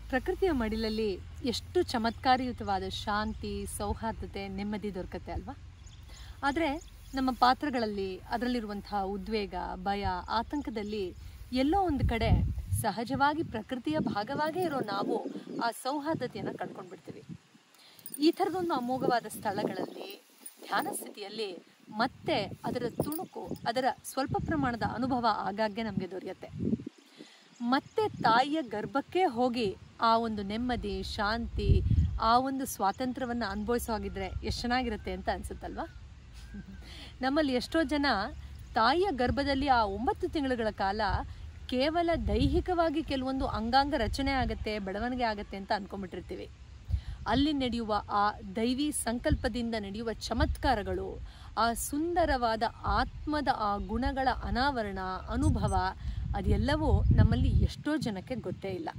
ಪ್ರಕೃತಿಯ ಮಡಿಲಲ್ಲಿ ಎಷ್ಟು ಚಮತ್ಕಾರಯುತವಾದ ಶಾಂತಿ ಸೌಹಾರ್ದತೆ ನೆಮ್ಮದಿ ದೊರಕತ್ತೆ ಅಲ್ವಾ ಆದರೆ ನಮ್ಮ ಪಾತ್ರಗಳಲ್ಲಿ ಅದರಲ್ಲಿರುವಂತಹ ಉದ್ವೇಗ ಭಯ ಆತಂಕದಲ್ಲಿ ಎಲ್ಲೋ ಒಂದು ಕಡೆ ಸಹಜವಾಗಿ ಪ್ರಕೃತಿಯ ಭಾಗವಾಗೇ ಇರೋ ನಾವು ಆ ಸೌಹಾರ್ದತೆಯನ್ನು ಕಳ್ಕೊಂಡ್ಬಿಡ್ತೀವಿ ಈ ಥರದೊಂದು ಅಮೋಘವಾದ ಸ್ಥಳಗಳಲ್ಲಿ ಧ್ಯಾನ ಸ್ಥಿತಿಯಲ್ಲಿ ಮತ್ತೆ ಅದರ ತುಣುಕು ಅದರ ಸ್ವಲ್ಪ ಪ್ರಮಾಣದ ಅನುಭವ ಆಗಾಗ್ಗೆ ನಮಗೆ ದೊರೆಯುತ್ತೆ ಮತ್ತೆ ತಾಯಿಯ ಗರ್ಭಕ್ಕೆ ಹೋಗಿ ಆ ಒಂದು ನೆಮ್ಮದಿ ಶಾಂತಿ ಆ ಒಂದು ಸ್ವಾತಂತ್ರ್ಯವನ್ನು ಅನುಭವಿಸೋ ಹಾಗಿದ್ರೆ ಎಷ್ಟು ಚೆನ್ನಾಗಿರುತ್ತೆ ಅಂತ ಅನ್ಸುತ್ತಲ್ವಾ ನಮ್ಮಲ್ಲಿ ಎಷ್ಟೋ ಜನ ತಾಯಿಯ ಗರ್ಭದಲ್ಲಿ ಆ ಒಂಬತ್ತು ತಿಂಗಳುಗಳ ಕಾಲ ಕೇವಲ ದೈಹಿಕವಾಗಿ ಕೆಲವೊಂದು ಅಂಗಾಂಗ ರಚನೆ ಆಗತ್ತೆ ಬೆಳವಣಿಗೆ ಆಗತ್ತೆ ಅಂತ ಅನ್ಕೊಂಡ್ಬಿಟ್ಟಿರ್ತೀವಿ ಅಲ್ಲಿ ನಡೆಯುವ ಆ ದೈವಿ ಸಂಕಲ್ಪದಿಂದ ನಡೆಯುವ ಚಮತ್ಕಾರಗಳು ಆ ಸುಂದರವಾದ ಆತ್ಮದ ಆ ಗುಣಗಳ ಅನಾವರಣ ಅನುಭವ ಅದೆಲ್ಲವೂ ನಮ್ಮಲ್ಲಿ ಎಷ್ಟೋ ಜನಕ್ಕೆ ಗೊತ್ತೇ ಇಲ್ಲ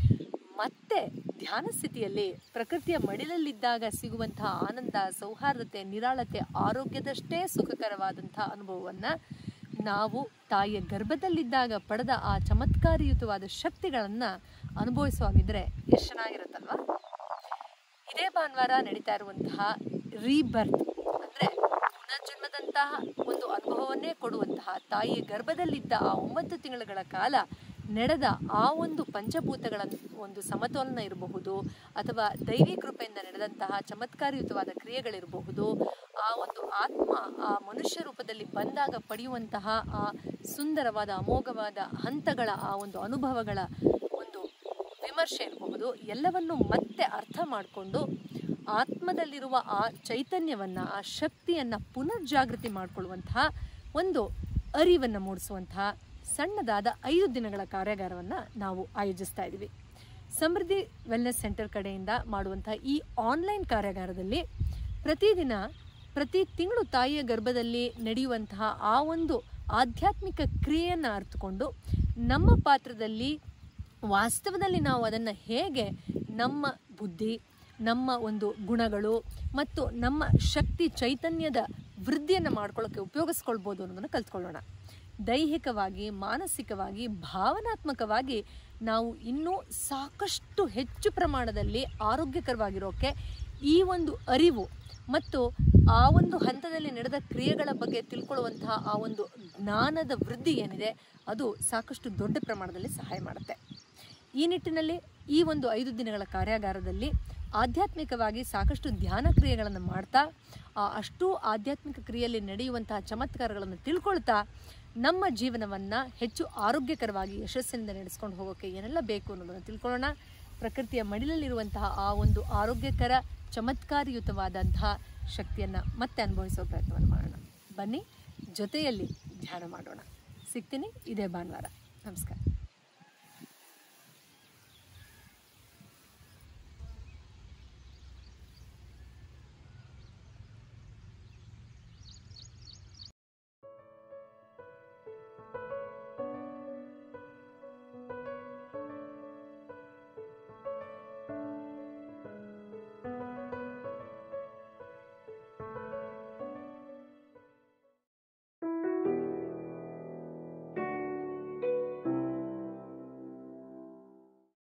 ಮತ್ತೆ ಧ್ಯಾನ ಸ್ಥಿತಿಯಲ್ಲಿ ಪ್ರಕೃತಿಯ ಮಡಿಲಲ್ಲಿದ್ದಾಗ ಸಿಗುವಂತಹ ಆನಂದ ಸೌಹಾರ್ದತೆ ನಿರಾಳತೆ ಆರೋಗ್ಯದಷ್ಟೇ ಸುಖಕರವಾದಂತಹ ಅನುಭವವನ್ನು ನಾವು ತಾಯಿಯ ಗರ್ಭದಲ್ಲಿದ್ದಾಗ ಪಡೆದ ಆ ಚಮತ್ಕಾರಯುತವಾದ ಶಕ್ತಿಗಳನ್ನು ಅನುಭವಿಸುವಾಗಿದ್ರೆ ಎಷ್ಟು ಚೆನ್ನಾಗಿರುತ್ತಲ್ವಾ ಇದೇ ಭಾನುವಾರ ನಡೀತಾ ಇರುವಂತಹ ರೀಬರ್ತ್ ಅಂದರೆ ಪುನರ್ಜನ್ಮದಂತಹ ಒಂದು ಅನುಭವವನ್ನೇ ಕೊಡುವಂತಹ ತಾಯಿಯ ಗರ್ಭದಲ್ಲಿದ್ದ ಆ ಒಂಬತ್ತು ತಿಂಗಳುಗಳ ಕಾಲ ನಡೆದ ಆ ಒಂದು ಪಂಚಭೂತಗಳ ಒಂದು ಸಮತೋಲನ ಇರಬಹುದು ಅಥವಾ ದೈವಿ ಕೃಪೆಯಿಂದ ನಡೆದಂತಹ ಚಮತ್ಕಾರಯುತವಾದ ಕ್ರಿಯೆಗಳಿರಬಹುದು ಆ ಒಂದು ಆತ್ಮ ಆ ಮನುಷ್ಯ ರೂಪದಲ್ಲಿ ಬಂದಾಗ ಪಡೆಯುವಂತಹ ಆ ಸುಂದರವಾದ ಅಮೋಘವಾದ ಹಂತಗಳ ಆ ಒಂದು ಅನುಭವಗಳ ಒಂದು ವಿಮರ್ಶೆ ಇರಬಹುದು ಎಲ್ಲವನ್ನು ಮತ್ತೆ ಅರ್ಥ ಮಾಡಿಕೊಂಡು ಆತ್ಮದಲ್ಲಿರುವ ಆ ಚೈತನ್ಯವನ್ನು ಆ ಶಕ್ತಿಯನ್ನು ಪುನರ್ಜಾಗೃತಿ ಮಾಡಿಕೊಳ್ಳುವಂತಹ ಒಂದು ಅರಿವನ್ನು ಮೂಡಿಸುವಂತಹ ಸಣ್ಣದಾದ ಐದು ದಿನಗಳ ಕಾರ್ಯಾಗಾರವನ್ನು ನಾವು ಆಯೋಜಿಸ್ತಾ ಇದ್ದೀವಿ ಸಮೃದ್ಧಿ ವೆಲ್ನೆಸ್ ಸೆಂಟರ್ ಕಡೆಯಿಂದ ಮಾಡುವಂತಹ ಈ ಆನ್ಲೈನ್ ಕಾರ್ಯಾಗಾರದಲ್ಲಿ ಪ್ರತಿದಿನ ಪ್ರತಿ ತಿಂಗಳು ತಾಯಿಯ ಗರ್ಭದಲ್ಲಿ ನಡೆಯುವಂತಹ ಆ ಒಂದು ಆಧ್ಯಾತ್ಮಿಕ ಕ್ರಿಯೆಯನ್ನು ಅರ್ಥಕೊಂಡು ನಮ್ಮ ಪಾತ್ರದಲ್ಲಿ ವಾಸ್ತವದಲ್ಲಿ ನಾವು ಅದನ್ನು ಹೇಗೆ ನಮ್ಮ ಬುದ್ಧಿ ನಮ್ಮ ಒಂದು ಗುಣಗಳು ಮತ್ತು ನಮ್ಮ ಶಕ್ತಿ ಚೈತನ್ಯದ ವೃದ್ಧಿಯನ್ನು ಮಾಡ್ಕೊಳ್ಳೋಕ್ಕೆ ಉಪಯೋಗಿಸ್ಕೊಳ್ಬೋದು ಅನ್ನೋದನ್ನು ಕಲ್ತ್ಕೊಳ್ಳೋಣ ದೈಹಿಕವಾಗಿ ಮಾನಸಿಕವಾಗಿ ಭಾವನಾತ್ಮಕವಾಗಿ ನಾವು ಇನ್ನೂ ಸಾಕಷ್ಟು ಹೆಚ್ಚು ಪ್ರಮಾಣದಲ್ಲಿ ಆರೋಗ್ಯಕರವಾಗಿರೋಕ್ಕೆ ಈ ಒಂದು ಅರಿವು ಮತ್ತು ಆ ಒಂದು ಹಂತದಲ್ಲಿ ನಡೆದ ಕ್ರಿಯೆಗಳ ಬಗ್ಗೆ ತಿಳ್ಕೊಳ್ಳುವಂತಹ ಆ ಒಂದು ಜ್ಞಾನದ ವೃದ್ಧಿ ಏನಿದೆ ಅದು ಸಾಕಷ್ಟು ದೊಡ್ಡ ಪ್ರಮಾಣದಲ್ಲಿ ಸಹಾಯ ಮಾಡುತ್ತೆ ಈ ನಿಟ್ಟಿನಲ್ಲಿ ಈ ಒಂದು ಐದು ದಿನಗಳ ಕಾರ್ಯಾಗಾರದಲ್ಲಿ ಆಧ್ಯಾತ್ಮಿಕವಾಗಿ ಸಾಕಷ್ಟು ಧ್ಯಾನ ಕ್ರಿಯೆಗಳನ್ನು ಮಾಡ್ತಾ ಆ ಅಷ್ಟು ಆಧ್ಯಾತ್ಮಿಕ ಕ್ರಿಯೆಯಲ್ಲಿ ನಡೆಯುವಂತಹ ಚಮತ್ಕಾರಗಳನ್ನು ತಿಳ್ಕೊಳ್ತಾ ನಮ್ಮ ಜೀವನವನ್ನು ಹೆಚ್ಚು ಆರೋಗ್ಯಕರವಾಗಿ ಯಶಸ್ಸಿನಿಂದ ನಡೆಸ್ಕೊಂಡು ಹೋಗೋಕ್ಕೆ ಏನೆಲ್ಲ ಬೇಕು ಅನ್ನೋದನ್ನು ತಿಳ್ಕೊಳ್ಳೋಣ ಪ್ರಕೃತಿಯ ಮಡಿಲಲ್ಲಿರುವಂತಹ ಆ ಒಂದು ಆರೋಗ್ಯಕರ ಚಮತ್ಕಾರಯುತವಾದಂತಹ ಶಕ್ತಿಯನ್ನು ಮತ್ತೆ ಅನುಭವಿಸೋ ಪ್ರಯತ್ನವನ್ನು ಮಾಡೋಣ ಬನ್ನಿ ಜೊತೆಯಲ್ಲಿ ಧ್ಯಾನ ಮಾಡೋಣ ಸಿಗ್ತೀನಿ ಇದೇ ಭಾನುವಾರ ನಮಸ್ಕಾರ